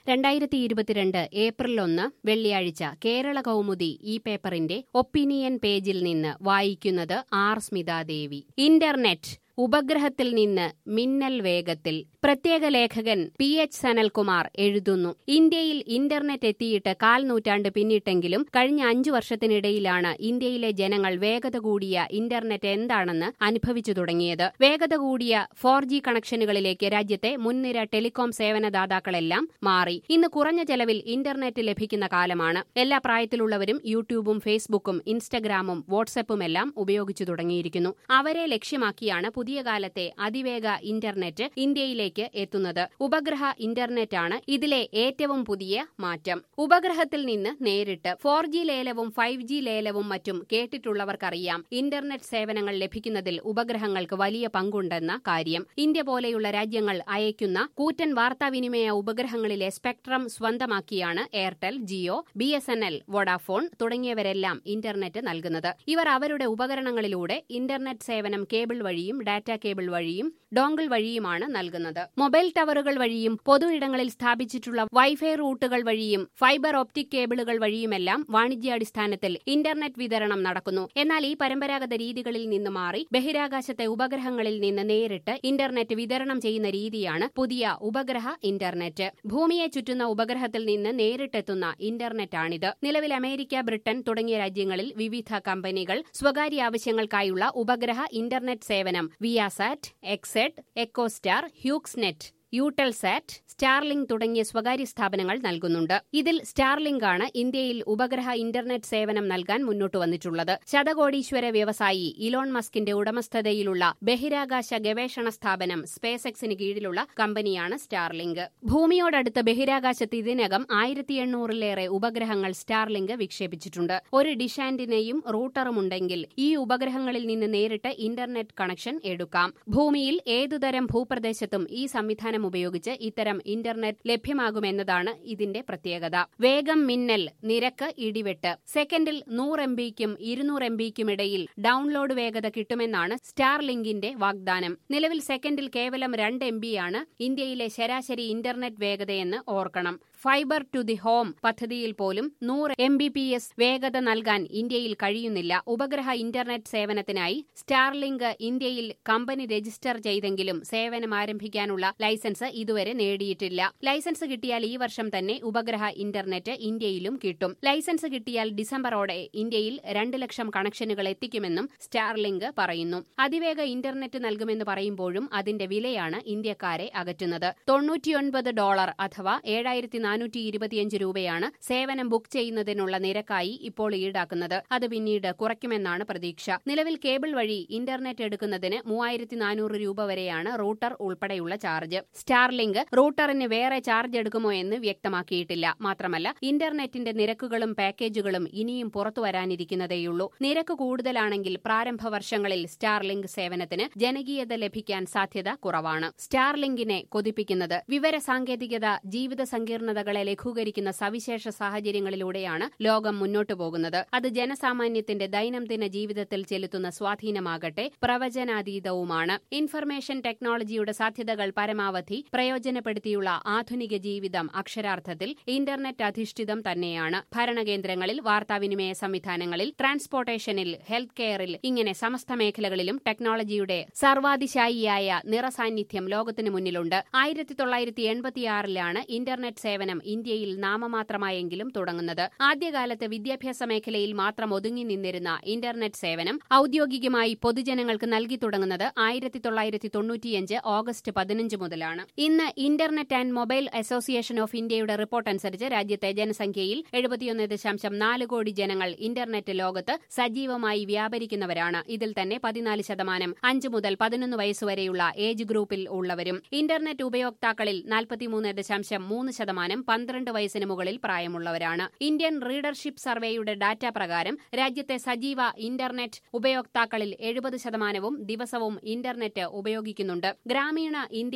രണ്ടായിരത്തി ഇരുപത്തിരണ്ട് ഏപ്രിൽ ഒന്ന് വെള്ളിയാഴ്ച കേരള കൗമുദി ഈ പേപ്പറിന്റെ ഒപ്പീനിയൻ പേജിൽ നിന്ന് വായിക്കുന്നത് ആർ സ്മിതാദേവി ഇന്റർനെറ്റ് ഉപഗ്രഹത്തിൽ നിന്ന് മിന്നൽ വേഗത്തിൽ പ്രത്യേക ലേഖകൻ പി എച്ച് സനൽകുമാർ എഴുതുന്നു ഇന്ത്യയിൽ ഇന്റർനെറ്റ് എത്തിയിട്ട് കാൽ നൂറ്റാണ്ട് പിന്നിട്ടെങ്കിലും കഴിഞ്ഞ അഞ്ചു വർഷത്തിനിടയിലാണ് ഇന്ത്യയിലെ ജനങ്ങൾ വേഗത കൂടിയ ഇന്റർനെറ്റ് എന്താണെന്ന് അനുഭവിച്ചു തുടങ്ങിയത് വേഗത കൂടിയ ഫോർ ജി കണക്ഷനുകളിലേക്ക് രാജ്യത്തെ മുൻനിര ടെലികോം സേവനദാതാക്കളെല്ലാം മാറി ഇന്ന് കുറഞ്ഞ ചെലവിൽ ഇന്റർനെറ്റ് ലഭിക്കുന്ന കാലമാണ് എല്ലാ പ്രായത്തിലുള്ളവരും യൂട്യൂബും ഫേസ്ബുക്കും ഇൻസ്റ്റഗ്രാമും വാട്സപ്പും എല്ലാം ഉപയോഗിച്ചു തുടങ്ങിയിരിക്കുന്നു അവരെ ലക്ഷ്യമാക്കിയാണ് പുതിയ കാലത്തെ അതിവേഗ ഇന്റർനെറ്റ് ഇന്ത്യയിലേക്ക് എത്തുന്നത് ഉപഗ്രഹ ഇന്റർനെറ്റ് ആണ് ഇതിലെ ഏറ്റവും പുതിയ മാറ്റം ഉപഗ്രഹത്തിൽ നിന്ന് നേരിട്ട് ഫോർ ജി ലേലവും ഫൈവ് ജി ലേലവും മറ്റും കേട്ടിട്ടുള്ളവർക്കറിയാം ഇന്റർനെറ്റ് സേവനങ്ങൾ ലഭിക്കുന്നതിൽ ഉപഗ്രഹങ്ങൾക്ക് വലിയ പങ്കുണ്ടെന്ന കാര്യം ഇന്ത്യ പോലെയുള്ള രാജ്യങ്ങൾ അയക്കുന്ന കൂറ്റൻ വാർത്താവിനിമയ ഉപഗ്രഹങ്ങളിലെ സ്പെക്ട്രം സ്വന്തമാക്കിയാണ് Airtel Jio B S N L Vodafone തുടങ്ങിയവരെല്ലാം ഇന്റർനെറ്റ് നൽകുന്നത് ഇവർ അവരുടെ ഉപകരണങ്ങളിലൂടെ ഇന്റർനെറ്റ് സേവനം കേബിൾ വഴിയും ഡാറ്റ കേബിൾ വഴിയും ഡോങ്കിൾ വഴിയുമാണ് നൽകുന്നത് മൊബൈൽ ടവറുകൾ വഴിയും പൊതു ഇടങ്ങളിൽ സ്ഥാപിച്ചിട്ടുള്ള വൈഫൈ റൂട്ടുകൾ വഴിയും ഫൈബർ ഒപ്റ്റിക് കേബിളുകൾ വഴിയുമെല്ലാം വാണിജ്യാടിസ്ഥാനത്തിൽ ഇന്റർനെറ്റ് വിതരണം നടക്കുന്നു എന്നാൽ ഈ പരമ്പരാഗത രീതികളിൽ നിന്ന് മാറി ബഹിരാകാശത്തെ ഉപഗ്രഹങ്ങളിൽ നിന്ന് നേരിട്ട് ഇന്റർനെറ്റ് വിതരണം ചെയ്യുന്ന രീതിയാണ് പുതിയ ഉപഗ്രഹ ഇന്റർനെറ്റ് ഭൂമിയെ ചുറ്റുന്ന ഉപഗ്രഹത്തിൽ നിന്ന് നേരിട്ടെത്തുന്ന ഇന്റർനെറ്റാണിത് നിലവിൽ അമേരിക്ക ബ്രിട്ടൻ തുടങ്ങിയ രാജ്യങ്ങളിൽ വിവിധ കമ്പനികൾ സ്വകാര്യ ആവശ്യങ്ങൾക്കായുള്ള ഉപഗ്രഹ ഇന്റർനെറ്റ് സേവനം വിയാസാറ്റ് എക്സെഡ് എക്കോസ്റ്റാർ ഹ്യൂക്സ്നെറ്റ് യൂട്ടൽസാറ്റ് സ്റ്റാർലിംഗ് തുടങ്ങിയ സ്വകാര്യ സ്ഥാപനങ്ങൾ നൽകുന്നുണ്ട് ഇതിൽ സ്റ്റാർലിംഗ് ആണ് ഇന്ത്യയിൽ ഉപഗ്രഹ ഇന്റർനെറ്റ് സേവനം നൽകാൻ മുന്നോട്ട് വന്നിട്ടുള്ളത് ശതകോടീശ്വര വ്യവസായി ഇലോൺ മസ്കിന്റെ ഉടമസ്ഥതയിലുള്ള ബഹിരാകാശ ഗവേഷണ സ്ഥാപനം സ്പേസ് എക്സിന് കീഴിലുള്ള കമ്പനിയാണ് സ്റ്റാർലിംഗ് ഭൂമിയോടടുത്ത് ബഹിരാകാശത്ത് ഇതിനകം ആയിരത്തി എണ്ണൂറിലേറെ ഉപഗ്രഹങ്ങൾ സ്റ്റാർലിംഗ് വിക്ഷേപിച്ചിട്ടുണ്ട് ഒരു ഡിഷാന്റിനെയും റൂട്ടറും ഉണ്ടെങ്കിൽ ഈ ഉപഗ്രഹങ്ങളിൽ നിന്ന് നേരിട്ട് ഇന്റർനെറ്റ് കണക്ഷൻ എടുക്കാം ഭൂമിയിൽ ഏതുതരം ഭൂപ്രദേശത്തും ഈ സംവിധാനം ഉപയോഗിച്ച് ഇത്തരം ഇന്റർനെറ്റ് ലഭ്യമാകുമെന്നതാണ് ഇതിന്റെ പ്രത്യേകത വേഗം മിന്നൽ നിരക്ക് ഇടിവെട്ട് സെക്കൻഡിൽ നൂറ് എം ബിക്കും ഇരുന്നൂറ് എം ബിക്കും ഇടയിൽ ഡൌൺലോഡ് വേഗത കിട്ടുമെന്നാണ് സ്റ്റാർലിങ്കിന്റെ വാഗ്ദാനം നിലവിൽ സെക്കൻഡിൽ കേവലം രണ്ട് എം ബിയാണ് ഇന്ത്യയിലെ ശരാശരി ഇന്റർനെറ്റ് വേഗതയെന്ന് ഓർക്കണം ഫൈബർ ടു ദി ഹോം പദ്ധതിയിൽ പോലും നൂറ് എം ബി പി എസ് വേഗത നൽകാൻ ഇന്ത്യയിൽ കഴിയുന്നില്ല ഉപഗ്രഹ ഇന്റർനെറ്റ് സേവനത്തിനായി സ്റ്റാർലിങ്ക് ഇന്ത്യയിൽ കമ്പനി രജിസ്റ്റർ ചെയ്തെങ്കിലും സേവനം ആരംഭിക്കാനുള്ള ലൈസൻസ് ഇതുവരെ നേടിയിട്ടില്ല ലൈസൻസ് കിട്ടിയാൽ ഈ വർഷം തന്നെ ഉപഗ്രഹ ഇന്റർനെറ്റ് ഇന്ത്യയിലും കിട്ടും ലൈസൻസ് കിട്ടിയാൽ ഡിസംബറോടെ ഇന്ത്യയിൽ രണ്ട് ലക്ഷം കണക്ഷനുകൾ എത്തിക്കുമെന്നും സ്റ്റാർലിങ്ക് പറയുന്നു അതിവേഗ ഇന്റർനെറ്റ് നൽകുമെന്ന് പറയുമ്പോഴും അതിന്റെ വിലയാണ് ഇന്ത്യക്കാരെ അകറ്റുന്നത് തൊണ്ണൂറ്റിയൊൻപത് ഡോളർ അഥവാ ഏഴായിരത്തി നാനൂറ്റി ഇരുപത്തിയഞ്ച് രൂപയാണ് സേവനം ബുക്ക് ചെയ്യുന്നതിനുള്ള നിരക്കായി ഇപ്പോൾ ഈടാക്കുന്നത് അത് പിന്നീട് കുറയ്ക്കുമെന്നാണ് പ്രതീക്ഷ നിലവിൽ കേബിൾ വഴി ഇന്റർനെറ്റ് എടുക്കുന്നതിന് മൂവായിരത്തി നാനൂറ് രൂപ വരെയാണ് റൂട്ടർ ഉൾപ്പെടെയുള്ള ചാർജ് സ്റ്റാർലിങ്ക് റൂട്ടറിന് വേറെ ചാർജ് എടുക്കുമോ എന്ന് വ്യക്തമാക്കിയിട്ടില്ല മാത്രമല്ല ഇന്റർനെറ്റിന്റെ നിരക്കുകളും പാക്കേജുകളും ഇനിയും പുറത്തു വരാനിരിക്കുന്നതേയുള്ളൂ നിരക്ക് കൂടുതലാണെങ്കിൽ പ്രാരംഭ വർഷങ്ങളിൽ സ്റ്റാർലിങ്ക് സേവനത്തിന് ജനകീയത ലഭിക്കാൻ സാധ്യത കുറവാണ് സ്റ്റാർലിങ്കിനെ കൊതിപ്പിക്കുന്നത് വിവര സാങ്കേതികത ജീവിത സങ്കീർണതകളെ ലഘൂകരിക്കുന്ന സവിശേഷ സാഹചര്യങ്ങളിലൂടെയാണ് ലോകം മുന്നോട്ടു പോകുന്നത് അത് ജനസാമാന്യത്തിന്റെ ദൈനംദിന ജീവിതത്തിൽ ചെലുത്തുന്ന സ്വാധീനമാകട്ടെ പ്രവചനാതീതവുമാണ് ഇൻഫർമേഷൻ ടെക്നോളജിയുടെ സാധ്യതകൾ പരമാവധി പ്രയോജനപ്പെടുത്തിയുള്ള ആധുനിക ജീവിതം അക്ഷരാർത്ഥത്തിൽ ഇന്റർനെറ്റ് അധിഷ്ഠിതം തന്നെയാണ് ഭരണകേന്ദ്രങ്ങളിൽ വാർത്താവിനിമയ സംവിധാനങ്ങളിൽ ട്രാൻസ്പോർട്ടേഷനിൽ ഹെൽത്ത് കെയറിൽ ഇങ്ങനെ സമസ്ത മേഖലകളിലും ടെക്നോളജിയുടെ സർവാതിശായിയായ നിറസാന്നിധ്യം ലോകത്തിനു മുന്നിലുണ്ട് ആയിരത്തി തൊള്ളായിരത്തി എൺപത്തിയാറിലാണ് ഇന്റർനെറ്റ് സേവനം ഇന്ത്യയിൽ നാമമാത്രമായെങ്കിലും തുടങ്ങുന്നത് ആദ്യകാലത്ത് വിദ്യാഭ്യാസ മേഖലയിൽ മാത്രം ഒതുങ്ങി നിന്നിരുന്ന ഇന്റർനെറ്റ് സേവനം ഔദ്യോഗികമായി പൊതുജനങ്ങൾക്ക് നൽകി തുടങ്ങുന്നത് ആയിരത്തി തൊള്ളായിരത്തി തൊണ്ണൂറ്റിയഞ്ച് ഓഗസ്റ്റ് പതിനഞ്ച് മുതലാണ് ഇന്ന് internet and mobile association of ഇന്ത്യയുടെ റിപ്പോർട്ട് അനുസരിച്ച് രാജ്യത്തെ ജനസംഖ്യയിൽ എഴുപത്തിയൊന്ന് ദശാംശം നാല് കോടി ജനങ്ങൾ ഇന്റർനെറ്റ് ലോകത്ത് സജീവമായി വ്യാപരിക്കുന്നവരാണ് ഇതിൽ തന്നെ പതിനാല് ശതമാനം അഞ്ച് മുതൽ പതിനൊന്ന് വയസ്സുവരെയുള്ള ഏജ് ഗ്രൂപ്പിൽ ഉള്ളവരും ഇന്റർനെറ്റ് ഉപയോക്താക്കളിൽ നാൽപ്പത്തിമൂന്ന് ദശാംശം മൂന്ന് ശതമാനം പന്ത്രണ്ട് വയസ്സിന് മുകളിൽ പ്രായമുള്ളവരാണ് ഇന്ത്യൻ റീഡർഷിപ്പ് സർവേയുടെ ഡാറ്റ പ്രകാരം രാജ്യത്തെ സജീവ ഇന്റർനെറ്റ് ഉപയോക്താക്കളിൽ എഴുപത് ശതമാനവും ദിവസവും ഇന്റർനെറ്റ് ഉപയോഗിക്കുന്നുണ്ട് ഗ്രാമീണ ഇന്ത്യയുടെ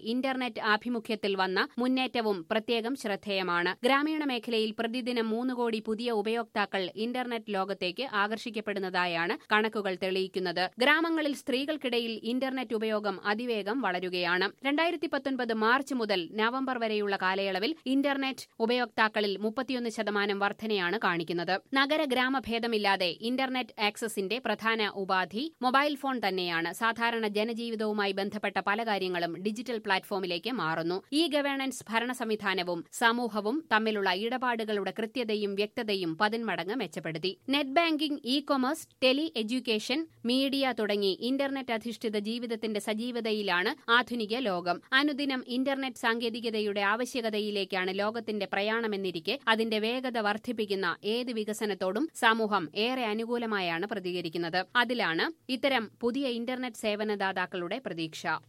ഇന്റർനെറ്റ് ആഭിമുഖ്യത്തിൽ വന്ന മുന്നേറ്റവും പ്രത്യേകം ശ്രദ്ധേയമാണ് ഗ്രാമീണ മേഖലയിൽ പ്രതിദിനം മൂന്ന് കോടി പുതിയ ഉപയോക്താക്കൾ ഇന്റർനെറ്റ് ലോകത്തേക്ക് ആകർഷിക്കപ്പെടുന്നതായാണ് കണക്കുകൾ തെളിയിക്കുന്നത് ഗ്രാമങ്ങളിൽ സ്ത്രീകൾക്കിടയിൽ ഇന്റർനെറ്റ് ഉപയോഗം അതിവേഗം വളരുകയാണ് രണ്ടായിരത്തി പത്തൊൻപത് മാർച്ച് മുതൽ നവംബർ വരെയുള്ള കാലയളവിൽ ഇന്റർനെറ്റ് ഉപയോക്താക്കളിൽ മുപ്പത്തിയൊന്ന് ശതമാനം വർധനയാണ് കാണിക്കുന്നത് നഗര ഗ്രാമ ഭേദമില്ലാതെ ഇന്റർനെറ്റ് ആക്സസിന്റെ പ്രധാന ഉപാധി മൊബൈൽ ഫോൺ തന്നെയാണ് സാധാരണ ജനജീവിതവുമായി ബന്ധപ്പെട്ട പല കാര്യങ്ങളും ഡിജിറ്റൽ പ്ലാറ്റ്ഫോമിലേക്ക് മാറുന്നു ഈ ഗവേണൻസ് ഭരണ സംവിധാനവും സമൂഹവും തമ്മിലുള്ള ഇടപാടുകളുടെ കൃത്യതയും വ്യക്തതയും പതിന്മടങ്ങ് മെച്ചപ്പെടുത്തി net banking e commerce tele education media തുടങ്ങി ഇന്റർനെറ്റ് അധിഷ്ഠിത ജീവിതത്തിന്റെ സജീവതയിലാണ് ആധുനിക ലോകം അനുദിനം ഇന്റർനെറ്റ് സാങ്കേതികതയുടെ ആവശ്യകതയിലേക്കാണ് ലോകത്തിന്റെ പ്രയാണമെന്നിരിക്കെ അതിന്റെ വേഗത വർദ്ധിപ്പിക്കുന്ന ഏത് വികസനത്തോടും സമൂഹം ഏറെ അനുകൂലമായാണ് പ്രതികരിക്കുന്നത് അതിലാണ് ഇത്തരം പുതിയ ഇന്റർനെറ്റ് സേവനദാതാക്കളുടെ പ്രതീക്ഷ